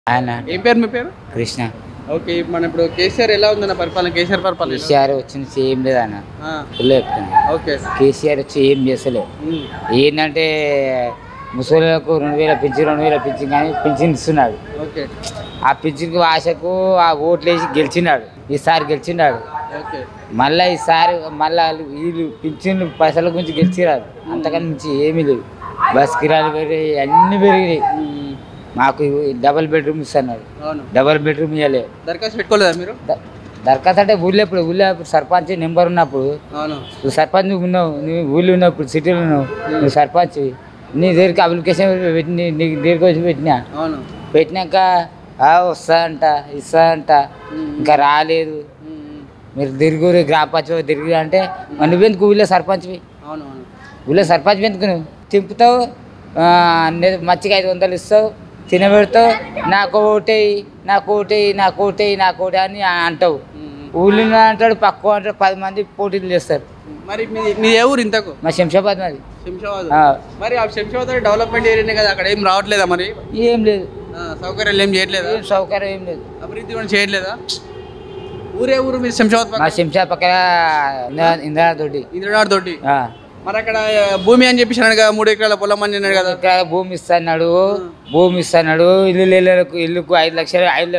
ఆయన ఏం పేరు మీ పేరు కృష్ణ ఓకే మన ఇప్పుడు కేసీఆర్ ఎలా ఉందన్న పరిపాలన కేసీఆర్ పరిపాలన ఎలా? కేసీఆర్ వచ్చింది ఏం లేదు అన్న ఆ, ఫుల్ చెప్తుంది ఓకే కేసీఆర్ వచ్చి ఏం చేస్తలేదు ఉమ్, ఏంటంటే ముసలిలకు రెండు వేల పింఛన్ రెండు వేల పింఛన్ కానీ పింఛన్ ఇస్తున్నాడు ఓకే ఆ పింఛన్కి ఆశకు ఆ ఓట్లు వేసి గెలిచినాడు ఈసారి గెలిచినాడు ఓకే మళ్ళీ ఈసారి మళ్ళీ వీళ్ళు పింఛన్లు పైసల గురించి గెలిచిరారు అంతకన్నా మించి ఏమీ లేదు బస్ కిరాలు పెరిగాయి అన్నీ పెరిగినాయి ఉమ్, మాకు డబల్ బెడ్రూమ్ ఇస్తున్నారు అవును డబల్ బెడ్రూమ్ ఇవ్వలే దరఖాస్తు పెట్టుకోలేదా మీరు ద- దరఖాస్తు అంటే ఊళ్ళో ఇప్పుడు ఊళ్ళో ఇప్పుడు సర్పంచ్ నెంబర్ ఉన్నప్పుడు అవును నువ్వు సర్పంచ్ నువ్వు ఉన్నావు నువ్వు ఊళ్ళో ఉన్నప్పుడు సిటీలో ఉన్నావు నువ్వు సర్పంచ్ నీ దగ్గరికి అప్లికేషన్ పెట్టి నీ నీ దగ్గరికి వచ్చి పెట్టినా అవును పెట్టినాక "ఆ, వస్తా అంట ఇస్తా అంట ఉమ్, ఇంకా రాలేదు ఉమ్, ఉమ్, మీరు తిరుగురు గ్రామ పంచాయతీ తిరిగి అంటే "మరి నువ్వెందుకు ఊళ్ళో సర్పంచ్వి అవును అవును ఊళ్ళో సర్పంచ్ ఎందుకు నువ్వు తింపుతావు ఆ, అన్ని- మచ్చికి ఐదు వందలు ఇస్తావు తినబెడతావు నాకు ఓటేయి నాకు ఓటేయి నాకు ఓటేయి నాకు ఓటే అని అంటావు ఉమ్, ఉమ్. ఊళ్ళో అంటాడు పక్క అంటాడు పది మంది పోటీలు చేస్తారు మరి మీ మీ ఏ ఊరు ఇంతకు మా శంషాబాద్ మాది శంషాబాద్ ఆ, మరి ఆ శంషాబాద్ డెవలప్మెంట్ ఏరియానే కదా అక్కడ ఏం రావట్లేదా మరి ఏం లేదు ఆ, సౌకర్యాలు ఏం చేయట్లేదా ఏం సౌకర్యం ఏం లేదు అభివృద్ధి కూడా చేయట్లేదా ఊరే ఊరు మీరు శంషాబాద్ మా పక్కన శంషాబాద్ పక్కన ఇందిరా ఇందిరా తోటి ఇంద్రనాథ్ తోటి మరి అక్కడ ఆ, భూమి అని చెప్పేసి అన్నాడు కదా మూడు ఎకరాల పొలం అని అన్నాడు కదా ఇక్కడ భూమి ఇస్తున్నాడు భూమి ఇస్తున్నాడు ఇల్లు ఇళ్ళకు ఇల్లుకు ఐదు లక్షలు ఐదు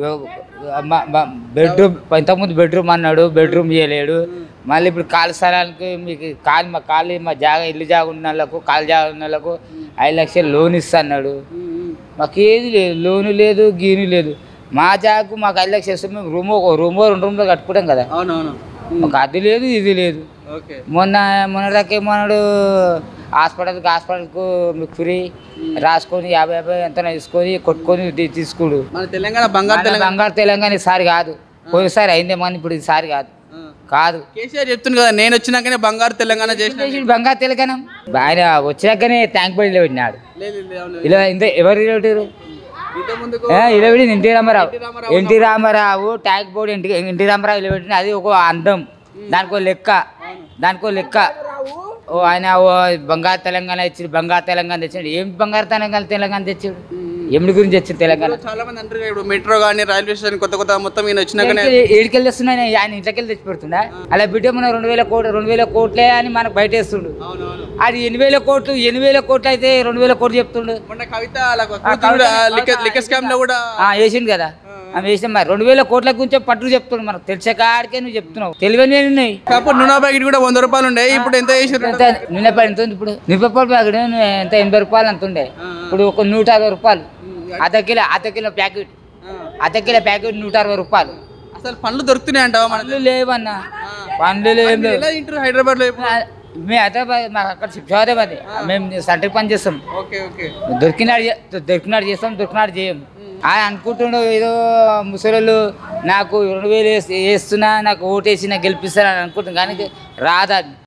బెడ్రూమ్ ఇంతకుముందు బెడ్రూమ్ అన్నాడు బెడ్రూమ్ చేయలేడు మళ్ళీ ఇప్పుడు కాలు స్థలానికి మీకు కాలు మా కాలు మా జాగా ఇల్లు జాగా ఉన్న వాళ్ళకు కాలు జాగా ఉన్న వాళ్ళకు ఐదు లక్షలు లోన్ ఇస్తున్నాడు ఉమ్, ఉమ్. మాకు ఏది లేదు లోను లేదు గీను లేదు మా జాగకు మాకు ఐదు లక్షలు ఇస్తే మేము రూమ్ ఒక రూమ్ రెండు రూమ్లో కట్టుకుంటాం కదా అవునవును ఉమ్, మాకు అది లేదు ఇది లేదు ఓకే మొన్న మొన్నటిదాకేమన్నాడు హాస్పిటల్కి హాస్పిటల్కు మీకు ఫ్రీ రాసుకొని యాభై యాభై ఎంత తీసుకొని కొట్టుకొని తీ- తీసుకుడు మన తెలంగాణ బంగారు మన తెలంగాణ బంగారు తెలంగాణ ఈసారి కాదు పోయినసారి అయిందేమో అని ఇప్పుడు ఈసారి కాదు ఆ. కాదు కేసీఆర్ చెప్తుంది కదా నేను వచ్చినాకనే బంగారు తెలంగాణ చేసిన చేసిండు బంగారు తెలంగాణ ఆయన వచ్చినాకనే ట్యాంక్ బండి పెట్టినాడు లేదు లేదు, అవును ఇలా ఇంత ఎవరు ఇలవటారు ఇంత ముందుకు ఇలా పెట్టి NT Ramarao NT Ramarao NT Ramarao tank board NT NT Ramarao ఇలా పెట్టిన అది ఒక అందం దానికో లెక్క దానికో లెక్క ఓ ఆయన ఓ బంగారు తెలంగాణ ఇచ్చిండు బంగారు తెలంగాణ తెచ్చిండు ఏం బంగారు తెలంగాణ తెలంగాణ తెచ్చాడు ఏమిటి గురించి వచ్చింది తెలంగాణ చాలా మంది అంటారు కదా, ఇప్పుడు మెట్రో కానీ రైల్వే స్టేషన్ కొత్త కొత్త మొత్తం ఈయన వచ్చినాకనే ఏడికెళ్ళి వస్తున్నాయి ఆయన ఇంట్లోకెళ్ళి తెచ్చి పెడుతుండా అలా బిడ్డ మన రెండు వేల కోట్లు రెండు వేల కోట్లే అని మనకు బయట వేస్తుండు అవునవును అది ఎన్ని వేల కోట్లు ఎన్ని వేల కోట్లు అయితే రెండు వేల కోట్లు చెప్తుండు మొన్న కవిత అలా కూతురు కూడా లిక్క లిక్క స్కామ్ లో కూడా ఆ, వేసిండు కదా ఆమె వేసిన మరి రెండు వేల కోట్ల గురించి పట్టు చెప్తుండు మనకు తెలిసే కాడికే నువ్వు చెప్తున్నావు తెలివని ఉన్నాయి కాకపోతే నూనె ప్యాకెట్ కూడా వంద రూపాయలు ఉండే ఇప్పుడు ఎంత చేసారు ఎంత నిన్న పడి ఎంత ఉంది ఇప్పుడు నిప్పపాలు ప్యాకెట్ ఎంత ఎనభై రూపాయలు అంత ఉండే ఇప్పుడు ఒక నూట అరవై రూపాయలు అర్ధ కిలో అర్ధ కిలో ప్యాకెట్ అర్ధ కిలో ప్యాకెట్ నూట అరవై రూపాయలు అసలు పండ్లు దొరుకుతున్నాయి అంటావా మన పండ్లు లేవన్నా పండ్లు లేవు మీరు ఎలా తింటారు హైదరాబాద్ లో ఇప్పుడు మేము హైదరాబాద్ మాకు అక్కడ శిక్షాబాద్ మేము సెంటర్ పని చేస్తాం ఓకే ఓకే దొరికినాడు చే- దొరికినాడు చేస్తాం దొరికినాడు చేయం ఆయన అనుకుంటుండు ఏదో ముసలోళ్ళు నాకు రెండు వేలు వేసి- వేస్తున్నా నాకు ఓటేసి నాకు గెలిపిస్తాను అని అనుకుంటున్నాను కానీ రాదా